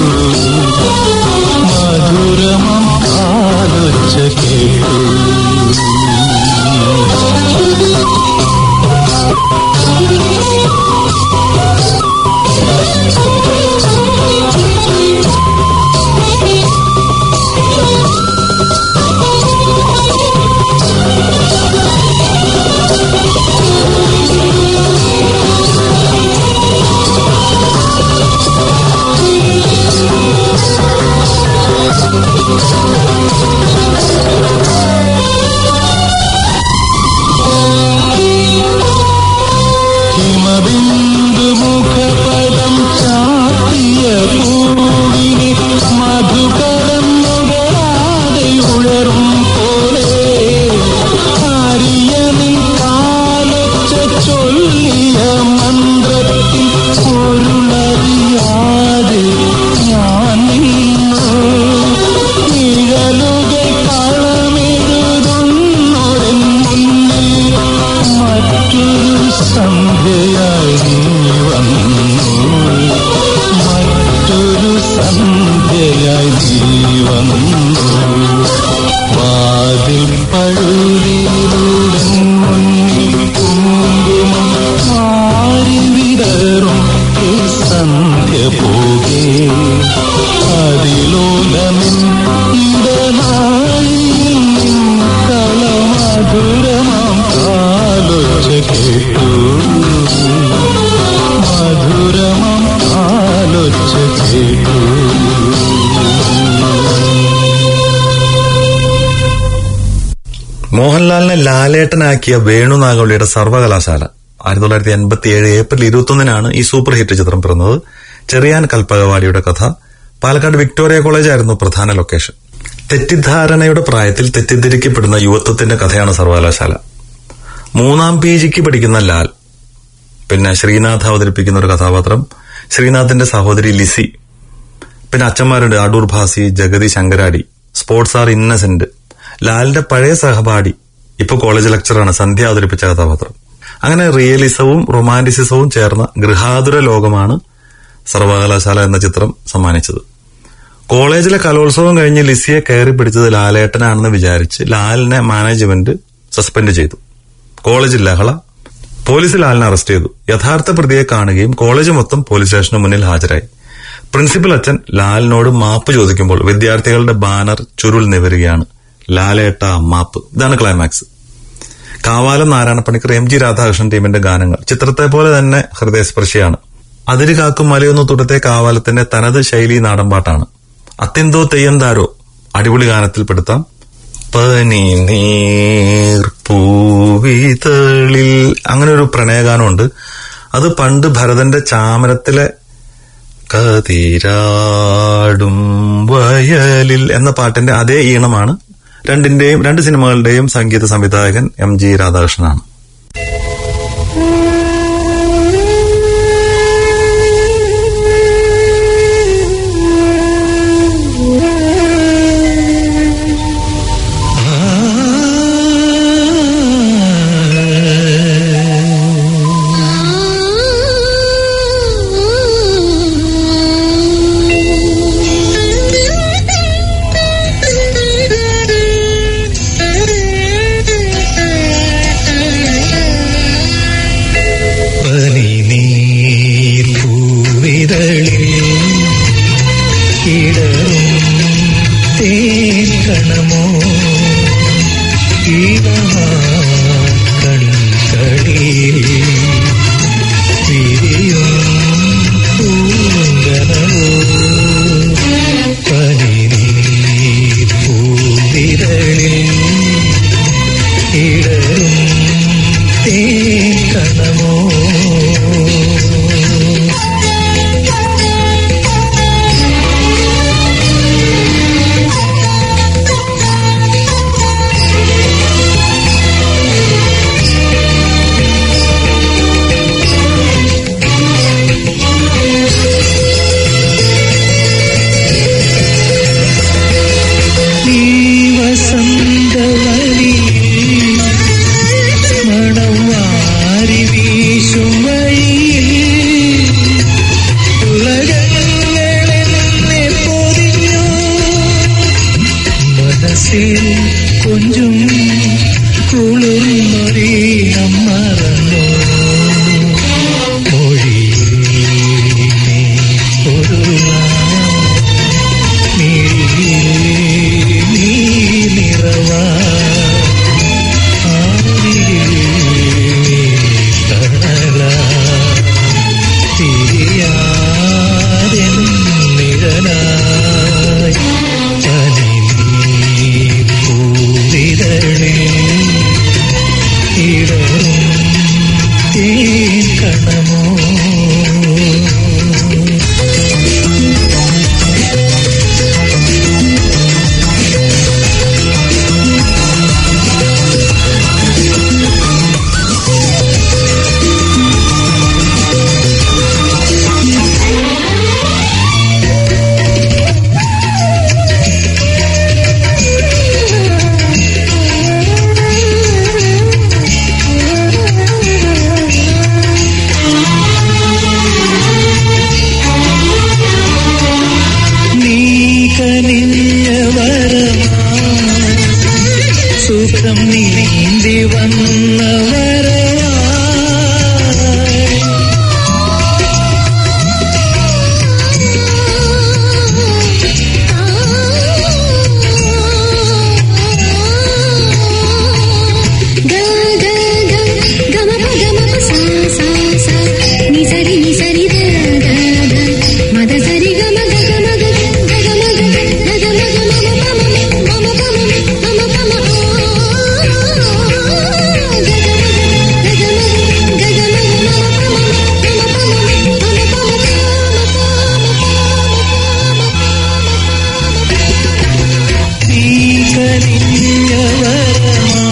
മധുരമാം കാലൊച്ച കേട്ടു ഹിമബിന്ദു മുഖപദം ചാത്തിയ പൂവിനെ മധുകരം നുകരാതെ ഉഴറും പോലെ ആര്യനിൻ കാലൊച്ച ചൊല്ലിയ മന്ത്രത്തിൽ പൊരുളറിയാതെ ഞാൻ നിന്നു നിഴലുകൾ കളമെഴുതുന്നൊരൻ മുന്നിൽ മറ്റൊരു സന്ധ്യയായി നീ വന്നു മറ്റൊരു സന്ധ്യയായി നീ വന്നു വാതിൽ പഴുതിയിലൂടെ മുന്നിൽ കുങ്കുമം മാറി വിടറും സന്ധ്യ പോകെ അതിലോലമിൻ ഇടനായി കളമധുരമാം കാലൊച്ച കേട്ടു മധുരമാം കാലൊച്ച കേട്ടു
മോഹൻലാലിനെ ലാലേട്ടനാക്കിയ വേണുനാഗവളിയുടെ സർവകലാശാല ആയിരത്തി തൊള്ളായിരത്തി എൺപത്തി ഏഴ് ഏപ്രിൽ ഇരുപത്തൊന്നിനാണ് ഈ സൂപ്പർ ഹിറ്റ് ചിത്രം പിറന്നത് ചെറിയാൻ കൽപ്പകവാടിയുടെ കഥ പാലക്കാട് വിക്ടോറിയ കോളേജ് ആയിരുന്നു പ്രധാന ലൊക്കേഷൻ തെറ്റിദ്ധാരണയുടെ പ്രായത്തിൽ തെറ്റിദ്ധരിക്കപ്പെടുന്ന യുവത്വത്തിന്റെ കഥയാണ് സർവകലാശാല മൂന്നാം പി ജിക്ക് പഠിക്കുന്ന ലാൽ പിന്നെ ശ്രീനാഥ് അവതരിപ്പിക്കുന്ന ഒരു കഥാപാത്രം ശ്രീനാഥിന്റെ സഹോദരി ലിസി പിന്നെ അച്ഛന്മാരുണ്ട് അടൂർ ഭാസി ജഗതി ശങ്കരാടി സ്പോർട്സ് ആർ ഇന്നസെന്റ് ലാലിന്റെ പഴയ സഹപാഠി ഇപ്പൊ കോളേജ് ലെക്ചറാണ് സന്ധ്യ അവതരിപ്പിച്ച കഥാപാത്രം അങ്ങനെ റിയലിസവും റൊമാന്റിസിസവും ചേർന്ന ഗൃഹാതുര ലോകമാണ് സർവകലാശാല എന്ന ചിത്രം സമ്മാനിച്ചത് കോളേജിലെ കലോത്സവം കഴിഞ്ഞ് ലിസിയെ കയറി പിടിച്ചത് ലാലേട്ടനാണെന്ന് വിചാരിച്ച് ലാലിനെ മാനേജ്മെന്റ് സസ്പെൻഡ് ചെയ്തു കോളേജിൽ ലഹള പോലീസ് ലാലിനെ അറസ്റ്റ് ചെയ്തു യഥാർത്ഥ പ്രതിയെ കാണുകയും കോളേജ് മൊത്തം പോലീസ് സ്റ്റേഷന് മുന്നിൽ ഹാജരായി പ്രിൻസിപ്പൽ അച്ഛൻ ലാലിനോട് മാപ്പ് ചോദിക്കുമ്പോൾ വിദ്യാർത്ഥികളുടെ ബാനർ ചുരുൾ നിവരുകയാണ് ലാലേട്ട മാപ്പ് ഇതാണ് climax Kavalam Narayanapanicker M G Radhakrishnan ടീമിന്റെ ഗാനങ്ങൾ ചിത്രത്തെ പോലെ തന്നെ ഹൃദയസ്പർശിയാണ് അതിര് കാക്കും മലയൊന്നു തുടത്തെ കാവാലത്തിന്റെ തനത് ശൈലി നാടൻപാട്ടാണ് അത്യന്തോ തെയ്യന്താരോ അടിപൊളി ഗാനത്തിൽ പെടുത്താം പനി നീർ പൂവിതളിൽ അങ്ങനെ ഒരു പ്രണയഗാനമുണ്ട് അത് പണ്ട് ഭരതന്റെ ചാമരത്തിലെ കതിരാടും വയലിൽ എന്ന പാട്ടിന്റെ അതേ ഈണമാണ് രണ്ടിന്റെയും രണ്ട് സിനിമകളുടെയും സംഗീത സംവിധായകൻ എം ജി രാധാകൃഷ്ണനാണ്
പനി നീർ പൂവിതളിൽ ഇടറും തേക്കണമോ കൺകളിൽ വിരിയും പൂങ്കനവോ പനി നീർ പൂവിതളിൽ ഇടറും തേക്കണമോ ഈ വസന്തവഴിയിൽ മണം വാരി വീശും വഴിയിൽ ഉലകങ്ങളെന്നെ പൊതിഞ്ഞു മനസ്സിൽ കൊഞ്ചും കുളിർമൊരീണം മറന്നു മൊഴിയിൽ നീ ഒരു നീ നിറവാ കണമോ നീ കനിഞ്ഞ വരമാ സുഖം നീന്തി വന്ന വരമാ നീ കനിഞ്ഞ വരമാ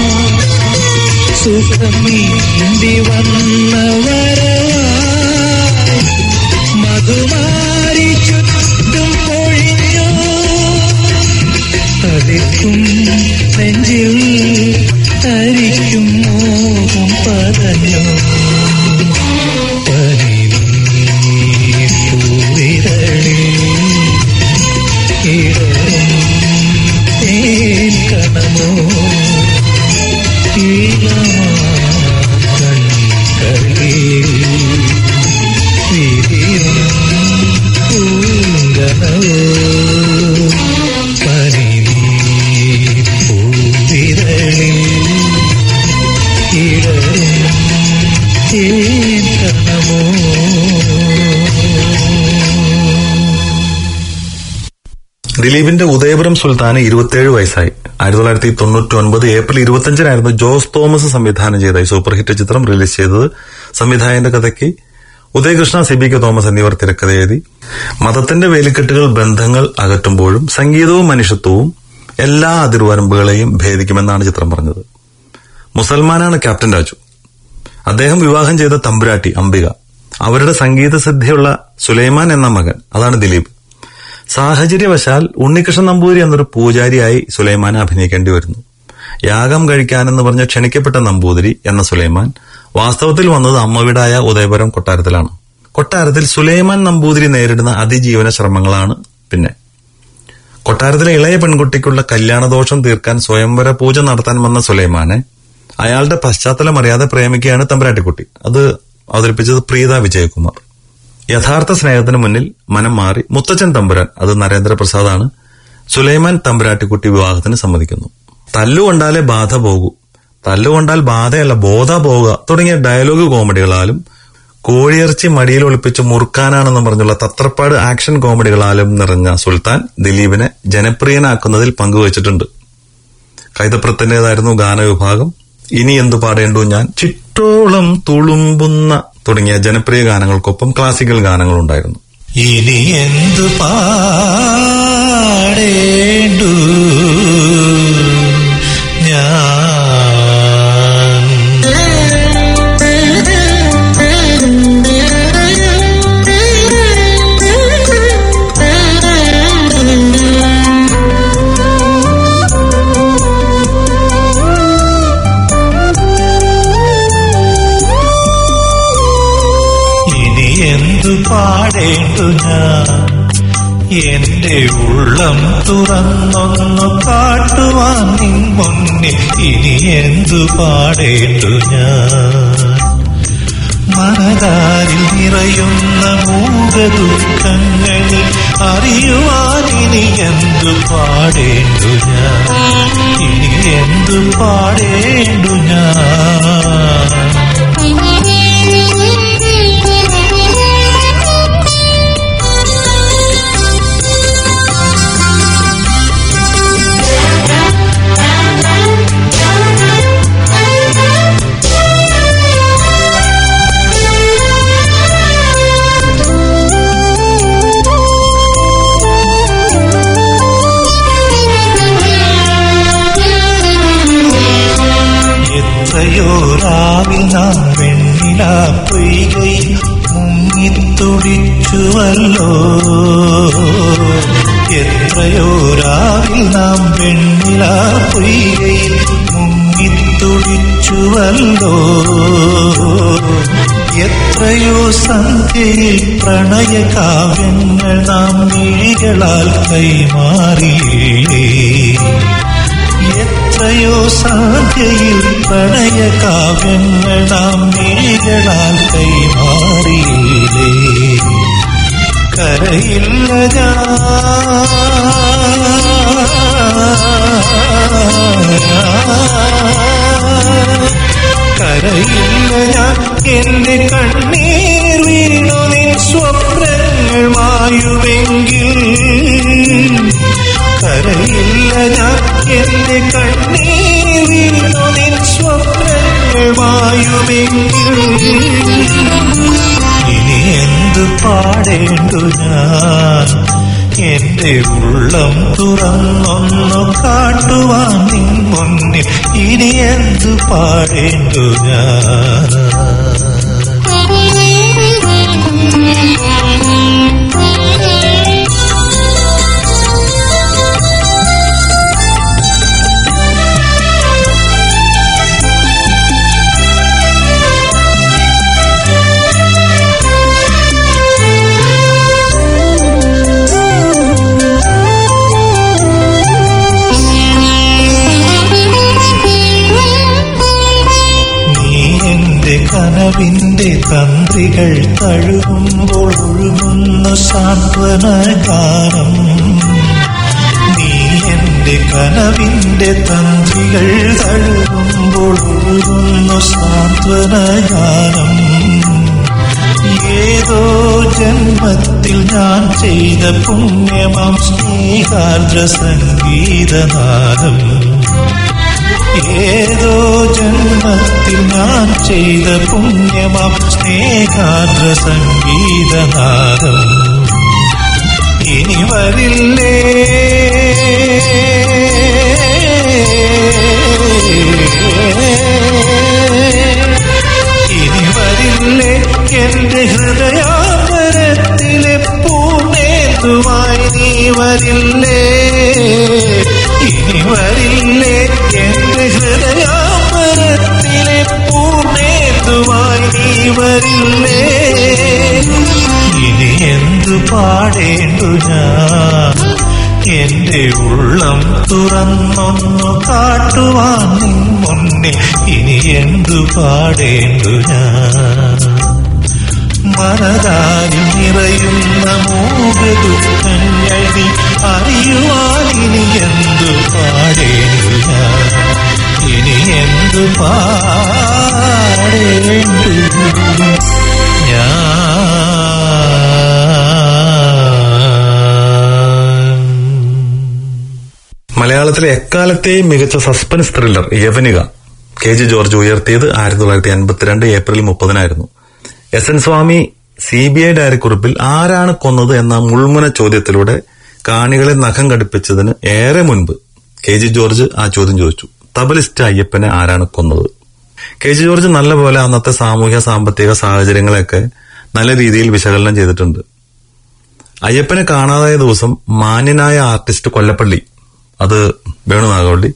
സുഖം നീന്തി വന്ന വരവാ മധുമാരി ചുറ്റും കേൾക്കും നെഞ്ചിൽ ഹരിക്കും മോഹം പറഞ്ഞു പനിനീർപ്പൂവിരളിൽ ഇടറും തേൻകണമോ കണ്കളിൽ വിരിയും പൂങ്കനവോ പനിനീർപ്പൂവിരളിൽ ഇടറും തേൻകണമോ
ദിലീപിന്റെ ഉദയപുരം സുൽത്താന് ഇരുപത്തിയേഴ് വയസ്സായി ആയിരത്തി തൊള്ളായിരത്തി തൊണ്ണൂറ്റി ഒൻപത് ഏപ്രിൽ ഇരുപത്തിയഞ്ചിനായിരുന്നു ജോസ് തോമസ് സംവിധാനം ചെയ്ത ഈ സൂപ്പർ ഹിറ്റ് ചിത്രം റിലീസ് ചെയ്തത് സംവിധായകന്റെ കഥയ്ക്ക് Udayakrishna C B K Thomas എന്നിവർ തിരക്കഥ എഴുതി മതത്തിന്റെ വേലിക്കെട്ടുകൾ ബന്ധങ്ങൾ അകറ്റുമ്പോഴും സംഗീതവും മനുഷ്യത്വവും എല്ലാ അതിർവരമ്പുകളെയും ഭേദിക്കുമെന്നാണ് ചിത്രം പറഞ്ഞത് മുസൽമാനാണ് ക്യാപ്റ്റൻ രാജു അദ്ദേഹം വിവാഹം ചെയ്ത തമ്പുരാട്ടി അംബിക അവരുടെ സംഗീത സിദ്ധിയുള്ള സുലൈമാൻ എന്ന മകൻ അതാണ് ദിലീപ് സാഹചര്യവശാൽ ഉണ്ണികൃഷ്ണൻ നമ്പൂരി എന്നൊരു പൂജാരിയായി സുലൈമാനെ അഭിനയിക്കേണ്ടി വരുന്നു യാഗം കഴിക്കാനെന്ന് പറഞ്ഞ് ക്ഷണിക്കപ്പെട്ട നമ്പൂതിരി എന്ന സുലൈമാൻ വാസ്തവത്തിൽ വന്നത് അമ്മവിടായ ഉദയപുരം കൊട്ടാരത്തിലാണ് കൊട്ടാരത്തിൽ സുലൈമാൻ നമ്പൂതിരി നേരിടുന്ന അതിജീവന ശ്രമങ്ങളാണ് പിന്നെ കൊട്ടാരത്തിലെ ഇളയ പെൺകുട്ടിക്കുള്ള കല്യാണദോഷം തീർക്കാൻ സ്വയംവര പൂജ നടത്താൻ വന്ന സുലൈമാനെ അയാളുടെ പശ്ചാത്തലം അറിയാതെ പ്രേമിക്കുകയാണ് തമ്പരാട്ടിക്കുട്ടി അത് അവതരിപ്പിച്ചത് പ്രീത വിജയകുമാർ യഥാർത്ഥ സ്നേഹത്തിന് മുന്നിൽ മനം മാറി മുത്തച്ഛൻ തമ്പുരാൻ അത് നരേന്ദ്രപ്രസാദാണ് സുലൈമാൻ തമ്പുരാട്ടിക്കുട്ടി വിവാഹത്തിന് സമ്മതിക്കുന്നു തല്ലുകൊണ്ടാലേ ബാധ പോകൂ തല്ലുകൊണ്ടാൽ ബാധയല്ല ബോധ പോവുക തുടങ്ങിയ ഡയലോഗ് കോമഡികളാലും കോഴിയിറച്ചി മടിയിൽ ഒളിപ്പിച്ച് മുറുക്കാനാണെന്ന് പറഞ്ഞുള്ള തത്രപ്പാട് ആക്ഷൻ കോമഡികളാലും നിറഞ്ഞ സുൽത്താൻ ദിലീപിനെ ജനപ്രിയനാക്കുന്നതിൽ പങ്കുവച്ചിട്ടുണ്ട് കൈതപ്രത്തിന്റേതായിരുന്നു ഗാനവിഭാഗം ഇനി എന്തു പാടേണ്ടു ഞാൻ ചിറ്റോളം തുളുമ്പുന്ന തുടങ്ങിയ ജനപ്രിയ ഗാനങ്ങൾക്കൊപ്പം ക്ലാസിക്കൽ ഗാനങ്ങളുണ്ടായിരുന്നു
ഇനി എന്തു പാടേണ്ടു ഞാൻ ഇനി എന്തു പാടേണ്ടു ഞാൻ എന്റെ ഉള്ളം തുറന്നൊന്നു കാട്ടുവാൻ നിൻ മുന്നിൽ ഇനി എന്തു പാടേണ്ടു ഞാൻ മനതാരിൽ നിറയുന്ന മൂക ദുഃഖങ്ങളിൽ അറിയുവാൻ ഇനി എന്തു പാടേണ്ടു ഞാൻ ഇനി എന്തു പാടേണ്ടു ഞാൻ എത്രയോ രാവിൽ നാം വെണ്ണില പൊയ്കയിൽ മുങ്ങിത്തുടിച്ചുവല്ലോ എത്രയോ രാവിൽ നാം വെണ്ണില പൊയ്കയിൽ മുങ്ങിത്തുടിച്ചുവല്ലോ എത്രയോ സന്ധ്യയിൽ പ്രണയകാവ്യങ്ങൾ നാം മിഴികളാൽ കൈമാറിയില്ലേ എത്രയോ സാധ്യയിൽ പ്രണയകാവ്യങ്ങൾ നാം മിഴികളാൽ കൈമാറിയില്ലേ കരയില്ല ഞാൻ കരയില്ല ഞാൻ എന്റെ കണ്ണീർ വീണു നിൻ സ്വപ്നങ്ങൾ മായുമെങ്കിൽ കരയില്ല ഞാൻ എന്റെ കണ്ണീർ വീണു നിൻ സ്വപ്നങ്ങൾ മായുമെങ്കിൽ ഇനി എന്തു പാടേണ്ടു ഞാൻ എന്റെ ഉള്ളം തുറന്നൊന്നു കാട്ടുവാൻ നിൻ മുന്നിൽ ഇനി എന്തു പാടേണ്ടു ഞാൻ
Thank you.
രാത്രികൾ തഴുകുമ്പോൾ ഒഴുകുന്നു സാന്ത്വന ഗാനം നീ എന്റെ കനവിന്റെ തന്ത്രികൾ തഴുകുമ്പോൾ ഒഴുകുന്നു സാന്ത്വന ഗാനം ഏതോ ജന്മത്തിൽ ഞാൻ ചെയ്ത പുണ്യമാം സ്നേഹാർദ്ര സംഗീതനാദം ഏതോ ജന്മത്തിൽ ഞാൻ ചെയ്ത പുണ്യമാം സ്നേഹാർദ്ര സംഗീതനാദം ഇനി വരില്ലേ ഇനി വരില്ലേ എന്റെ ഹൃദയാന്തരത്തിലെ പൂർണ്ണേന്തുമായി നീ വരില്ലേ ഇനി വരില്ലേ എന്റെ ഹൃദയാന്തരത്തിലെ പൂർണ്ണേന്തുമായി നീ വരില്ലേ ഇനി എന്തു പാടേണ്ടു ഞാൻ എന്റെ ഉള്ളം തുറന്നൊന്നു കാട്ടുവാൻ നിൻ മുന്നിൽ ഇനി എന്തു പാടേണ്ടു ഞാൻ മനതാരിൽ നിറയുന്ന മോഹദുഃഖങ്ങൾ നീ അറിയുവാൻ ഇനി എന്തു പാടേണ്ടു ഞാൻ ഇനി എന്തു പാടേണ്ടു ഞാൻ
മലയാളത്തിലെ എക്കാലത്തെയും മികച്ച suspense thriller Yavanika K G George ഉയർത്തിയത് ആയിരത്തി തൊള്ളായിരത്തി എൺപത്തിരണ്ട് ഏപ്രിൽ മുപ്പതിനായിരുന്നു S N Swamy C B I ഡയറിക്കുറിപ്പിൽ ആരാണ് കൊന്നത് എന്ന മുൾമുന ചോദ്യത്തിലൂടെ കാണികളെ നഖം കടുപ്പിച്ചതിന് ഏറെ മുൻപ് കെ ജി ജോർജ് ആ ചോദ്യം ചോദിച്ചു തബലിസ്റ്റ് അയ്യപ്പനെ ആരാണ് കൊന്നത് കെ ജി ജോർജ് നല്ലപോലെ അന്നത്തെ സാമൂഹ്യ സാമ്പത്തിക സാഹചര്യങ്ങളെയൊക്കെ നല്ല രീതിയിൽ വിശകലനം ചെയ്തിട്ടുണ്ട് അയ്യപ്പനെ കാണാതായ ദിവസം മാന്യനായ ആർട്ടിസ്റ്റ് കൊല്ലപ്പള്ളി അത് വേണു നാഗവള്ളി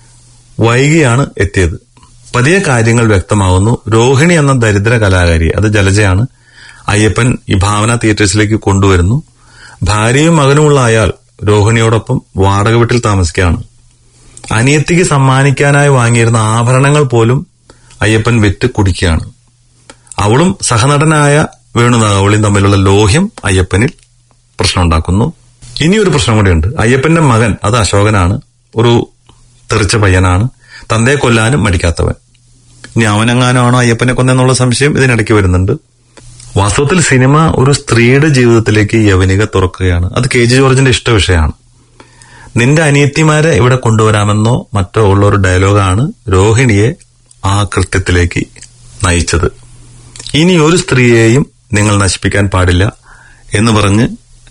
വൈകിയാണ് എത്തിയത് പതിയെ കാര്യങ്ങൾ വ്യക്തമാകുന്നു രോഹിണി എന്ന ദരിദ്ര കലാകാരി അത് ജലജയാണ് അയ്യപ്പൻ ഈ ഭാവന തിയേറ്റേഴ്സിലേക്ക് കൊണ്ടുവരുന്നു ഭാര്യയും മകനുമുള്ള അയാൾ രോഹിണിയോടൊപ്പം വാടക വീട്ടിൽ താമസിക്കുകയാണ് അനിയത്തിക്ക് സമ്മാനിക്കാനായി വാങ്ങിയിരുന്ന ആഭരണങ്ങൾ പോലും അയ്യപ്പൻ വിറ്റ് കുടിക്കുകയാണ് അവളും സഹനടനായ വേണു നാഗവളിയും തമ്മിലുള്ള ലോഹ്യം അയ്യപ്പനിൽ പ്രശ്നമുണ്ടാക്കുന്നു ഇനിയൊരു പ്രശ്നം കൂടിയുണ്ട് അയ്യപ്പന്റെ മകൻ അത് അശോകനാണ് ഒരു തെറിച്ച പയ്യനാണ് തന്തയെ കൊല്ലാനും മടിക്കാത്തവൻ ഇനി അവനെങ്ങാനാണോ അയ്യപ്പനെ കൊന്നെന്നുള്ള സംശയം ഇതിനിടയ്ക്ക് വരുന്നുണ്ട് വാസ്തവത്തിൽ സിനിമ ഒരു സ്ത്രീയുടെ ജീവിതത്തിലേക്ക് യവനിക തുറക്കുകയാണ് അത് കെ ജി ജോർജിന്റെ ഇഷ്ട വിഷയമാണ് നിന്റെ അനിയത്തിമാരെ ഇവിടെ കൊണ്ടുവരാമെന്നോ മറ്റോ ഉള്ള ഒരു ഡയലോഗാണ് രോഹിണിയെ ആ കൃത്യത്തിലേക്ക് നയിച്ചത് ഇനി ഒരു സ്ത്രീയെയും നിങ്ങൾ നശിപ്പിക്കാൻ പാടില്ല എന്ന് പറഞ്ഞ്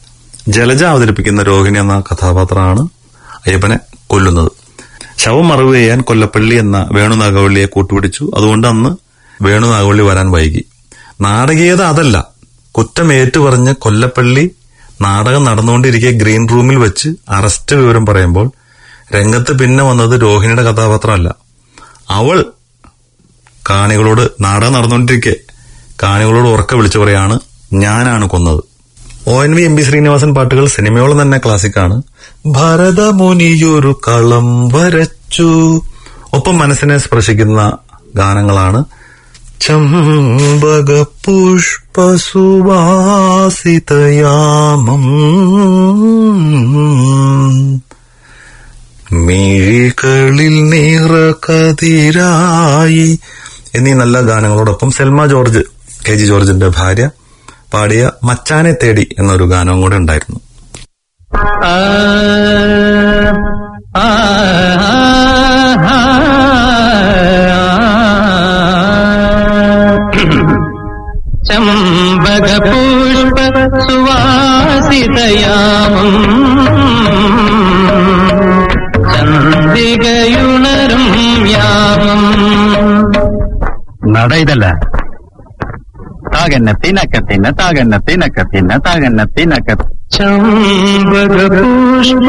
ജലജ അവതരിപ്പിക്കുന്ന രോഹിണി എന്ന കഥാപാത്രമാണ് അയ്യപ്പനെ കൊല്ലുന്നത് ശവം മറവ് ചെയ്യാൻ കൊല്ലപ്പള്ളി എന്ന വേണു നാഗവള്ളിയെ കൂട്ടുപിടിച്ചു അതുകൊണ്ട് അന്ന് വേണു നാഗവള്ളി വരാൻ വൈകി നാടകീയത അതല്ല കുറ്റം ഏറ്റുപറഞ്ഞ് കൊല്ലപ്പള്ളി നാടകം നടന്നുകൊണ്ടിരിക്കെ ഗ്രീൻ റൂമിൽ വെച്ച് അറസ്റ്റ് വിവരം പറയുമ്പോൾ രംഗത്ത് പിന്നെ വന്നത് രോഹിണിയുടെ കഥാപാത്രമല്ല അവൾ കാണികളോട് നാടകം നടന്നുകൊണ്ടിരിക്കെ കാണികളോട് ഉറക്കെ വിളിച്ചു പറയാണ് ഞാനാണ് കൊന്നത് O N V M P Sreenivasan പാട്ടുകൾ സിനിമയോളം തന്നെ ക്ലാസിക്കാണ് ഭരതമുനിയൊരു കളം വരച്ചു ഒപ്പം മനസ്സിനെ സ്പർശിക്കുന്ന ഗാനങ്ങളാണ് ചമ്പക പുഷ്പസുവാസിതയാമം മിഴികളിൽ നിറകതിരായി എന്നീ നല്ല ഗാനങ്ങളോടൊപ്പം സെൽമ ജോർജ് കെ ജി ജോർജിന്റെ ഭാര്യ പാടിയ മച്ചാനെ തേടി എന്നൊരു ഗാനവും കൂടെ ഉണ്ടായിരുന്നു
ചമ്പക പുഷ്പ സുവാസിതയാമം ചന്ദ്രികയുണരും യാമം
നട ഇതല്ല താകന്ന തിനക്ക തിന്ന താകന്ന തിനക്ക തിന്ന താകന്ന തിനക്ക
ചമ്പക പുഷ്പ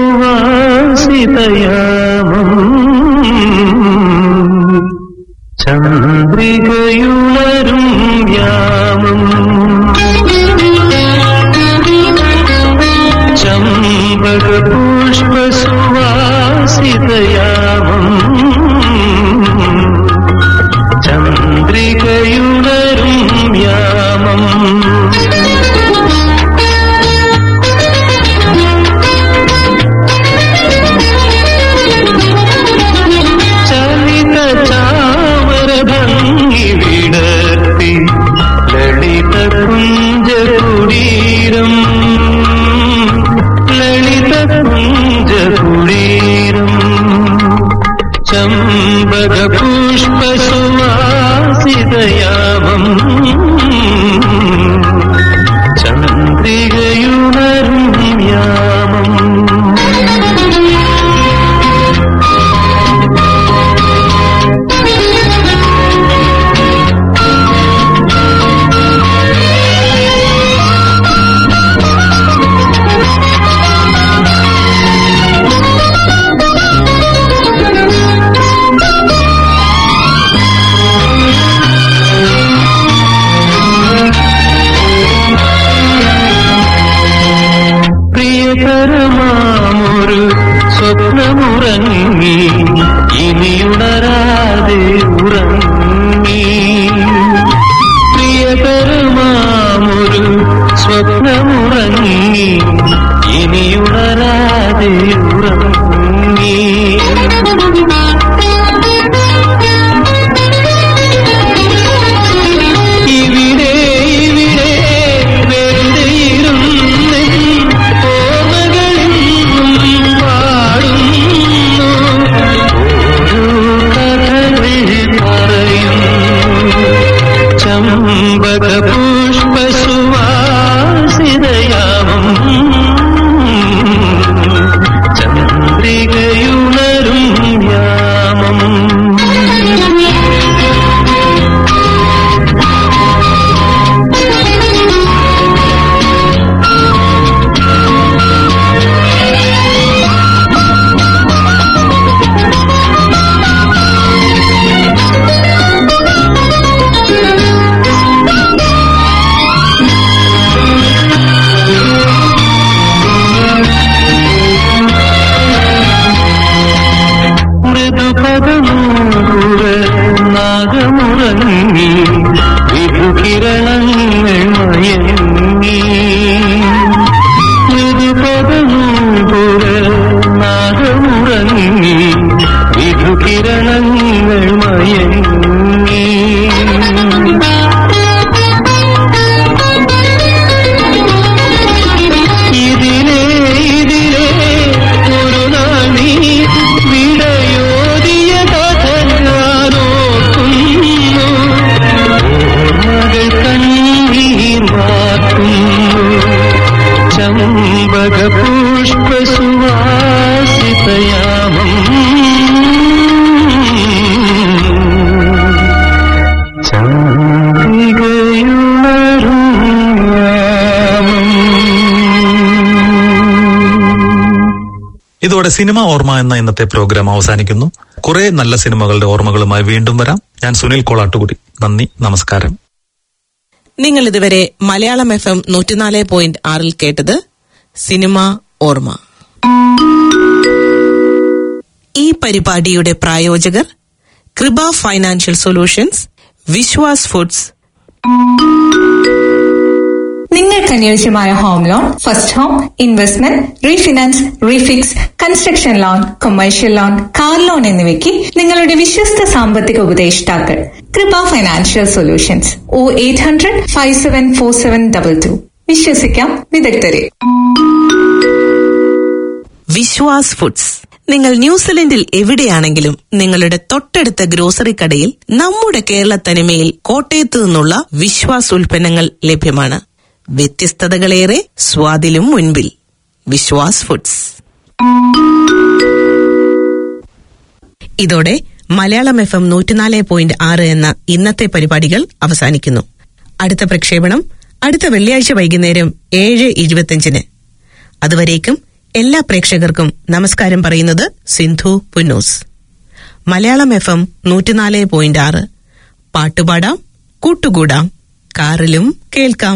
സുവാസിതയാമം ചന്ദ്രികയുണരും യാമം ചമ്പക പുഷ്പ സുവാസിതയാമം ചന്ദ്രികയുണരും യാമം
ഇതോടെ സിനിമ ഓർമ്മ എന്ന ഇന്നത്തെ പ്രോഗ്രാം അവസാനിക്കുന്നു കുറെ നല്ല സിനിമകളുടെ ഓർമ്മകളുമായി വീണ്ടും വരാം ഞാൻ സുനിൽ കോളാട്ടുകുടി നന്ദി നമസ്കാരം
നിങ്ങൾ ഇതുവരെ മലയാളം എഫ് എം നൂറ്റിനാല് പോയിന്റ് ആറിൽ കേട്ടത് സിനിമ ഓർമ്മ ഈ പരിപാടിയുടെ പ്രായോജകർ കൃപ ഫൈനാൻഷ്യൽ സൊല്യൂഷൻസ് വിശ്വാസ് ഫുഡ്സ്
നിങ്ങൾക്ക് അനുയോജ്യമായ home loan first home investment refinance refix construction loan commercial loan car loan എന്നിവയ്ക്ക് നിങ്ങളുടെ വിശ്വസ്ത സാമ്പത്തിക ഉപദേഷ്ടാക്കൾ Kripa financial solutions O eight hundred five seven four seven double two വിശ്വസിക്കാം വിദഗ്ധരെ
വിശ്വാസ് ഫുഡ്സ് നിങ്ങൾ ന്യൂസിലൻഡിൽ എവിടെയാണെങ്കിലും നിങ്ങളുടെ തൊട്ടടുത്ത ഗ്രോസറി കടയിൽ നമ്മുടെ കേരള തനിമയിൽ കോട്ടയത്തു നിന്നുള്ള വിശ്വാസ് ഉൽപ്പന്നങ്ങൾ ലഭ്യമാണ് വ്യത്യസ്തതകളേറെ സ്വാദിലും മുൻപിൽ വിശ്വാസ് ഫുഡ്സ് ഇതോടെ മലയാളം എഫ് എം നൂറ്റിനാല് പോയിന്റ് ആറ് എന്ന ഇന്നത്തെ പരിപാടികൾ അവസാനിക്കുന്നു അടുത്ത പ്രക്ഷേപണം അടുത്ത വെള്ളിയാഴ്ച വൈകുന്നേരം ഏഴ് ഇരുപത്തിയഞ്ചിന് അതുവരേക്കും എല്ലാ പ്രേക്ഷകർക്കും നമസ്കാരം പറയുന്നത് സിന്ധു പുന്നൂസ് മലയാളം എഫ് എം നൂറ്റിനാല് പോയിന്റ് ആറ് പാട്ടുപാടാം കൂട്ടുകൂടാം കാറിലും കേൾക്കാം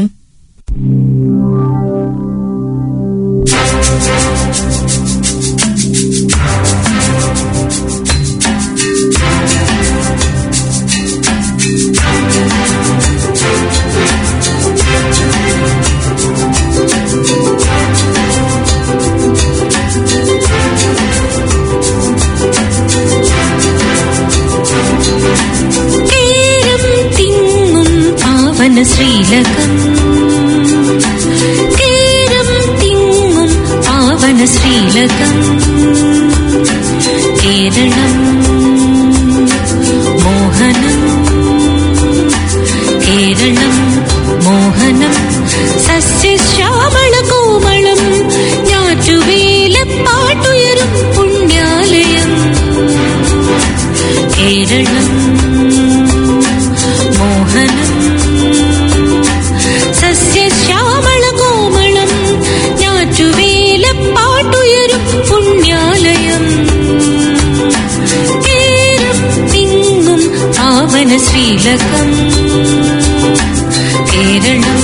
കേരം തിങ്ങും പാവന ശ്രീലകം കേരം തിങ്ങും പാവന ശ്രീലകം കേരളം മോഹനം കേരളം മോഹനം സസ്യശ്യാമള കോമളം ഞാറ്റുവേല പാട്ടുയരും പുണ്യാലയം കേരളം മോഹനം സസ്യശ്യാമള കോമളം ഞാറ്റുവേല പാട്ടുയരും പുണ്യാലയം കേരം തിങ്ങും പാവന ശ്രീലകം കേരളം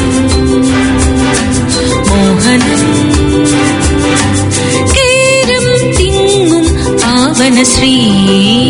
മോഹനം കേരം തിങ്ങും പാവന ശ്രീ